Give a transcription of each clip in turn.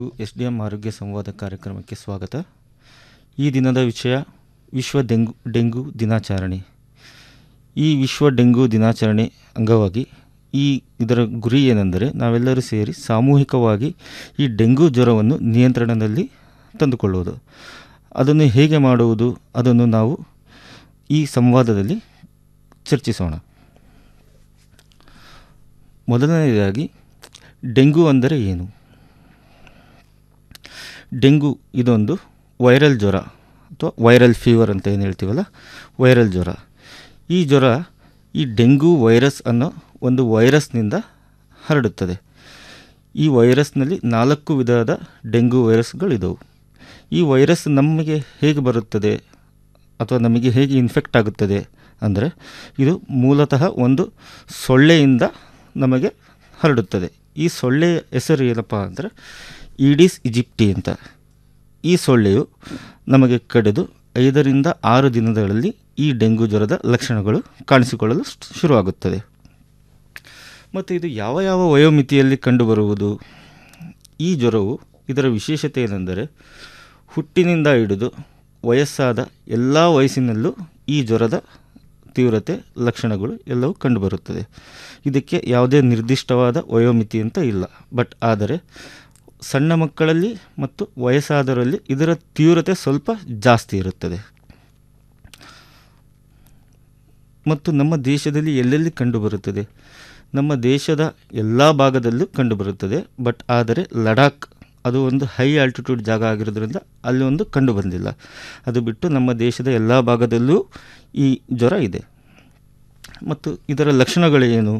S D M ಆರೋಗ್ಯ ಸಂವಾದ ಕಾರ್ಯಕ್ರಮಕ್ಕೆ ಸ್ವಾಗತ ಈ ದಿನದ ವಿಷಯ ವಿಶ್ವ ಡೆಂಗು ಡೆಂಗು ದಿನಾಚರಣೆ ಈ ವಿಶ್ವ ಡೆಂಗು ದಿನಾಚರಣೆ ಅಂಗವಾಗಿ ಈ ಇದರ ಗುರಿ ಏನೆಂದರೆ ನಾವೆಲ್ಲರೂ ಸೇರಿ ಸಾಮೂಹಿಕವಾಗಿ ಈ ಡೆಂಗು ಜ್ವರವನ್ನು ನಿಯಂತ್ರಣದಲ್ಲಿ ತಂದುಕೊಳ್ಳುವುದು ಅದನ್ನು ಹೇಗೆ ಮಾಡುವುದು ಅದನ್ನು ನಾವು ಈ ಸಂವಾದದಲ್ಲಿ ಚರ್ಚಿಸೋಣ ಮೊದಲನೆಯದಾಗಿ ಡೆಂಗು ಅಂದರೆ ಏನು ಡೆಂಗು ಇದೊಂದು ವೈರಲ್ ಜ್ವರ ಅಥವಾ ವೈರಲ್ ಫೀವರ್ ಅಂತ ಏನು ಹೇಳ್ತೀವಲ್ಲ ವೈರಲ್ ಜ್ವರ ಈ ಜ್ವರ ಈ ಡೆಂಗು ವೈರಸ್ ಅನ್ನೋ ಒಂದು ವೈರಸ್ನಿಂದ ಹರಡುತ್ತದೆ ಈ ವೈರಸ್ನಲ್ಲಿ ನಾಲ್ಕು ವಿಧದ ಡೆಂಗು ವೈರಸ್ಗಳಿದ್ದವು ಈ ವೈರಸ್ ನಮಗೆ ಹೇಗೆ ಬರುತ್ತದೆ ಅಥವಾ ನಮಗೆ ಹೇಗೆ ಇನ್ಫೆಕ್ಟ್ ಆಗುತ್ತದೆ ಅಂದರೆ ಇದು ಮೂಲತಃ ಒಂದು ಸೊಳ್ಳೆಯಿಂದ ನಮಗೆ ಹರಡುತ್ತದೆ ಈ ಸೊಳ್ಳೆಯ ಹೆಸರು ಏನಪ್ಪ ಅಂದರೆ ಈಡಿಸ್ ಇಜಿಪ್ಟಿ ಅಂತ ಈ ಸೊಳ್ಳೆಯು ನಮಗೆ ಕಡಿದು ಐದರಿಂದ ಆರು ದಿನಗಳಲ್ಲಿ ಈ ಡೆಂಗು ಜ್ವರದ ಲಕ್ಷಣಗಳು ಕಾಣಿಸಿಕೊಳ್ಳಲು ಸ್ಟ್- ಶುರುವಾಗುತ್ತದೆ ಮತ್ತು ಇದು ಯಾವ ಯಾವ ವಯೋಮಿತಿಯಲ್ಲಿ ಕಂಡುಬರುವುದು ಈ ಜ್ವರವು ಇದರ ವಿಶೇಷತೆ ಏನೆಂದರೆ ಹುಟ್ಟಿನಿಂದ ಹಿಡಿದು ವಯಸ್ಸಾದ ಎಲ್ಲ ವಯಸ್ಸಿನಲ್ಲೂ ಈ ಜ್ವರದ ತೀವ್ರತೆ ಲಕ್ಷಣಗಳು ಎಲ್ಲವೂ ಕಂಡುಬರುತ್ತದೆ ಇದಕ್ಕೆ ಯಾವುದೇ ನಿರ್ದಿಷ್ಟವಾದ ವಯೋಮಿತಿ ಅಂತ ಇಲ್ಲ ಬಟ್ ಆದರೆ ಸಣ್ಣ ಮಕ್ಕಳಲ್ಲಿ ಮತ್ತು ವಯಸ್ಸಾದವರಲ್ಲಿ ಇದರ ತೀವ್ರತೆ ಸ್ವಲ್ಪ ಜಾಸ್ತಿ ಇರುತ್ತದೆ ಮತ್ತು ನಮ್ಮ ದೇಶದಲ್ಲಿ ಎಲ್ಲೆಲ್ಲಿ ಕಂಡುಬರುತ್ತದೆ ನಮ್ಮ ದೇಶದ ಎಲ್ಲ ಭಾಗದಲ್ಲೂ ಕಂಡುಬರುತ್ತದೆ ಬಟ್ ಆದರೆ ಲಡಾಖ್ ಅದು ಒಂದು ಹೈ ಆಲ್ಟಿಟ್ಯೂಡ್ ಜಾಗ ಆಗಿರೋದ್ರಿಂದ ಅಲ್ಲಿ ಒಂದು ಕಂಡು ಬಂದಿಲ್ಲ ಅದು ಬಿಟ್ಟು ನಮ್ಮ ದೇಶದ ಎಲ್ಲ ಭಾಗದಲ್ಲೂ ಈ ಜ್ವರ ಇದೆ ಮತ್ತು ಇದರ ಲಕ್ಷಣಗಳೇನು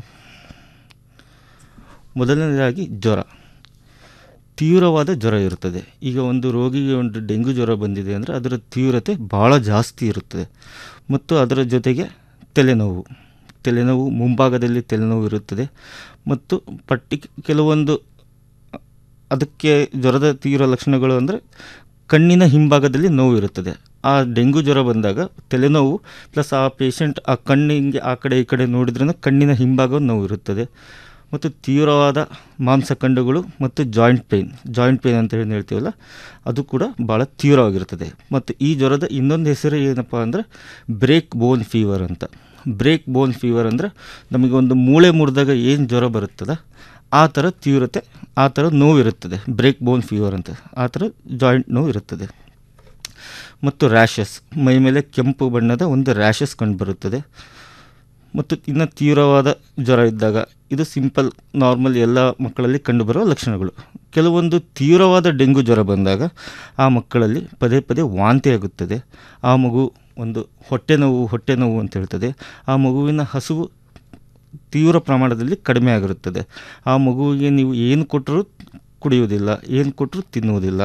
ಮೊದಲನೇದಾಗಿ ಜ್ವರ ತೀವ್ರವಾದ ಜ್ವರ ಇರುತ್ತದೆ ಈಗ ಒಂದು ರೋಗಿಗೆ ಒಂದು ಡೆಂಗು ಜ್ವರ ಬಂದಿದೆ ಅಂದರೆ ಅದರ ತೀವ್ರತೆ ಭಾಳ ಜಾಸ್ತಿ ಇರುತ್ತದೆ ಮತ್ತು ಅದರ ಜೊತೆಗೆ ತಲೆನೋವು ತಲೆನೋವು ಮುಂಭಾಗದಲ್ಲಿ ತಲೆನೋವು ಇರುತ್ತದೆ ಮತ್ತು ಪಟ್ಟಿ ಕೆಲವೊಂದು ಅದಕ್ಕೆ ಜ್ವರದ ತೀವ್ರ ಲಕ್ಷಣಗಳು ಅಂದರೆ ಕಣ್ಣಿನ ಹಿಂಭಾಗದಲ್ಲಿ ನೋವು ಇರುತ್ತದೆ ಆ ಡೆಂಗು ಜ್ವರ ಬಂದಾಗ ತಲೆನೋವು ಪ್ಲಸ್ ಆ ಪೇಷಂಟ್ ಆ ಕಣ್ಣಿಗೆ ಆ ಕಡೆ ಈ ಕಡೆ ನೋಡಿದ್ರೂ ಕಣ್ಣಿನ ಹಿಂಭಾಗ ನೋವು ಇರುತ್ತದೆ ಮತ್ತು ತೀವ್ರವಾದ ಮಾಂಸಖಂಡಗಳು ಮತ್ತು ಜಾಯಿಂಟ್ ಪೇಯ್ನ್ ಜಾಯಿಂಟ್ ಪೇಯ್ನ್ ಅಂತ ಏನು ಹೇಳ್ತೀವಲ್ಲ ಅದು ಕೂಡ ಭಾಳ ತೀವ್ರವಾಗಿರುತ್ತದೆ ಮತ್ತು ಈ ಜ್ವರದ ಇನ್ನೊಂದು ಹೆಸರು ಏನಪ್ಪ ಅಂದರೆ ಬ್ರೇಕ್ ಬೋನ್ ಫೀವರ್ ಅಂತ ಬ್ರೇಕ್ ಬೋನ್ ಫೀವರ್ ಅಂದರೆ ನಮಗೆ ಒಂದು ಮೂಳೆ ಮುರಿದಾಗ ಏನು ಜ್ವರ ಬರುತ್ತದ ಆ ಥರ ತೀವ್ರತೆ ಆ ಥರ ನೋವು ಇರುತ್ತದೆ ಬ್ರೇಕ್ ಬೋನ್ ಫೀವರ್ ಅಂತ ಆ ಥರ ಜಾಯಿಂಟ್ ನೋವು ಇರುತ್ತದೆ ಮತ್ತು ರ್ಯಾಷಸ್ ಮೈ ಮೇಲೆ ಕೆಂಪು ಬಣ್ಣದ ಒಂದು ರ್ಯಾಷಸ್ ಕಂಡುಬರುತ್ತದೆ ಮತ್ತು ಇನ್ನು ತೀವ್ರವಾದ ಜ್ವರ ಇದ್ದಾಗ ಇದು ಸಿಂಪಲ್ ನಾರ್ಮಲ್ ಎಲ್ಲ ಮಕ್ಕಳಲ್ಲಿ ಕಂಡುಬರುವ ಲಕ್ಷಣಗಳು ಕೆಲವೊಂದು ತೀವ್ರವಾದ ಡೆಂಗು ಜ್ವರ ಬಂದಾಗ ಆ ಮಕ್ಕಳಲ್ಲಿ ಪದೇ ಪದೇ ವಾಂತಿ ಆಗುತ್ತದೆ ಆ ಮಗು ಒಂದು ಹೊಟ್ಟೆ ನೋವು ಹೊಟ್ಟೆ ನೋವು ಅಂತ ಹೇಳ್ತದೆ ಆ ಮಗುವಿನ ಹಸುವು ತೀವ್ರ ಪ್ರಮಾಣದಲ್ಲಿ ಕಡಿಮೆ ಆಗಿರುತ್ತದೆ ಆ ಮಗುವಿಗೆ ನೀವು ಏನು ಕೊಟ್ಟರೂ ಕುಡಿಯುವುದಿಲ್ಲ ಏನು ಕೊಟ್ಟರೂ ತಿನ್ನುವುದಿಲ್ಲ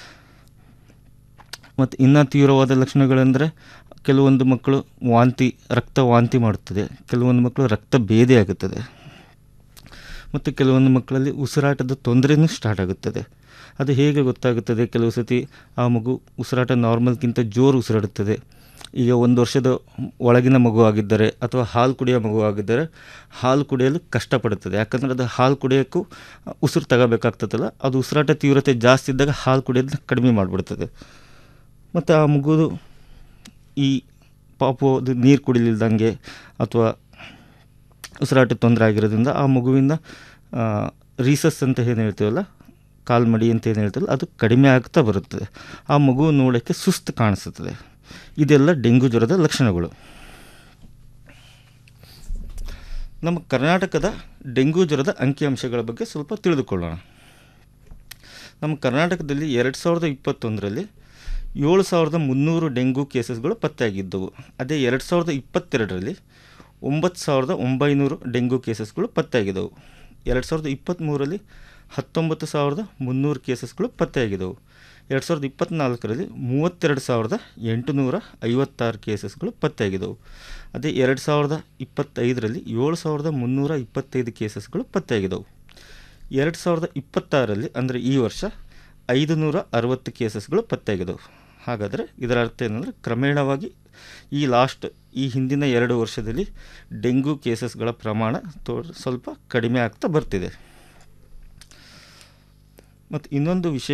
ಮತ್ತು ಇನ್ನು ತೀವ್ರವಾದ ಲಕ್ಷಣಗಳೆಂದರೆ ಕೆಲವೊಂದು ಮಕ್ಕಳು ವಾಂತಿ ರಕ್ತ ವಾಂತಿ ಮಾಡುತ್ತದೆ ಕೆಲವೊಂದು ಮಕ್ಕಳು ರಕ್ತ ಭೇದಿ ಆಗುತ್ತದೆ ಮತ್ತು ಕೆಲವೊಂದು ಮಕ್ಕಳಲ್ಲಿ ಉಸಿರಾಟದ ತೊಂದರೆನೂ ಸ್ಟಾರ್ಟ್ ಆಗುತ್ತದೆ ಅದು ಹೇಗೆ ಗೊತ್ತಾಗುತ್ತದೆ ಕೆಲವು ಸತಿ ಆ ಮಗು ಉಸಿರಾಟ ನಾರ್ಮಲ್ಗಿಂತ ಜೋರು ಉಸಿರಾಡುತ್ತದೆ ಈಗ ಒಂದು ವರ್ಷದ ಒಳಗಿನ ಮಗು ಆಗಿದ್ದರೆ ಅಥವಾ ಹಾಲು ಕುಡಿಯೋ ಮಗು ಆಗಿದ್ದರೆ ಹಾಲು ಕುಡಿಯಲು ಕಷ್ಟಪಡುತ್ತದೆ ಯಾಕಂದರೆ ಅದು ಹಾಲು ಕುಡಿಯೋಕ್ಕೂ ಉಸಿರು ತಗೋಬೇಕಾಗ್ತದಲ್ಲ ಅದು ಉಸಿರಾಟ ತೀವ್ರತೆ ಜಾಸ್ತಿ ಇದ್ದಾಗ ಹಾಲು ಕುಡಿಯೋದನ್ನ ಕಡಿಮೆ ಮಾಡಿಬಿಡ್ತದೆ ಮತ್ತು ಆ ಮಗುದು ಈ ಪಾಪು ಅದು ನೀರು ಕುಡಿಲಿಲ್ದಂಗೆ ಅಥವಾ ಉಸಿರಾಟ ತೊಂದರೆ ಆಗಿರೋದ್ರಿಂದ ಆ ಮಗುವಿನ ರೀಸಸ್ ಅಂತ ಏನು ಹೇಳ್ತೀವಲ್ಲ ಕಾಲ್ಮಡಿ ಅಂತ ಏನು ಹೇಳ್ತೀವಲ್ಲ ಅದು ಕಡಿಮೆ ಆಗ್ತಾ ಬರುತ್ತದೆ ಆ ಮಗು ನೋಡೋಕ್ಕೆ ಸುಸ್ತು ಕಾಣಿಸುತ್ತದೆ ಇದೆಲ್ಲ ಡೆಂಗು ಜ್ವರದ ಲಕ್ಷಣಗಳು ನಮ್ಮ ಕರ್ನಾಟಕದ ಡೆಂಗು ಜ್ವರದ ಅಂಕಿಅಂಶಗಳ ಬಗ್ಗೆ ಸ್ವಲ್ಪ ತಿಳಿದುಕೊಳ್ಳೋಣ ನಮ್ಮ ಕರ್ನಾಟಕದಲ್ಲಿ ಎರಡು ಸಾವಿರದ ಇಪ್ಪತ್ತೊಂದರಲ್ಲಿ ಏಳು ಸಾವಿರದ ಮುನ್ನೂರು ಡೆಂಗು ಕೇಸಸ್ಗಳು ಪತ್ತೆಯಾಗಿದ್ದವು ಅದೇ ಎರಡು ಸಾವಿರದ ಇಪ್ಪತ್ತೆರಡರಲ್ಲಿ ಒಂಬತ್ತು ಸಾವಿರದ ಒಂಬೈನೂರು ಡೆಂಗು ಕೇಸಸ್ಗಳು ಪತ್ತೆಯಾಗಿದ್ದವು ಎರಡು ಸಾವಿರದ ಇಪ್ಪತ್ತ್ಮೂರರಲ್ಲಿ ಹತ್ತೊಂಬತ್ತು ಸಾವಿರದ ಮುನ್ನೂರು ಕೇಸಸ್ಗಳು ಪತ್ತೆಯಾಗಿದ್ದವು ಎರಡು ಸಾವಿರದ ಇಪ್ಪತ್ತ್ನಾಲ್ಕರಲ್ಲಿ ಮೂವತ್ತೆರಡು ಸಾವಿರದ ಎಂಟುನೂರ ಐವತ್ತಾರು ಕೇಸಸ್ಗಳು ಪತ್ತೆಯಾಗಿದ್ದವು ಅದೇ ಎರಡು ಸಾವಿರದ ಇಪ್ಪತ್ತೈದರಲ್ಲಿ ಏಳು ಸಾವಿರದ ಮುನ್ನೂರ ಇಪ್ಪತ್ತೈದು ಕೇಸಸ್ಗಳು ಪತ್ತೆಯಾಗಿದ್ದವು ಎರಡು ಸಾವಿರದ ಇಪ್ಪತ್ತಾರರಲ್ಲಿ ಅಂದರೆ ಈ ವರ್ಷ ಐದು ನೂರ ಅರವತ್ತು ಕೇಸಸ್ಗಳು ಪತ್ತೆಯಾಗಿದ್ದವು ಹಾಗಾದರೆ ಇದರ ಅರ್ಥ ಏನಂದರೆ ಕ್ರಮೇಣವಾಗಿ ಈ ಲಾಸ್ಟ್ ಈ ಹಿಂದಿನ ಎರಡು ವರ್ಷದಲ್ಲಿ ಡೆಂಗು ಕೇಸಸ್ಗಳ ಪ್ರಮಾಣ ತೋ ಸ್ವಲ್ಪ ಕಡಿಮೆ ಆಗ್ತಾ ಬರ್ತಿದೆ ಮತ್ತು ಇನ್ನೊಂದು ವಿಶೇಷ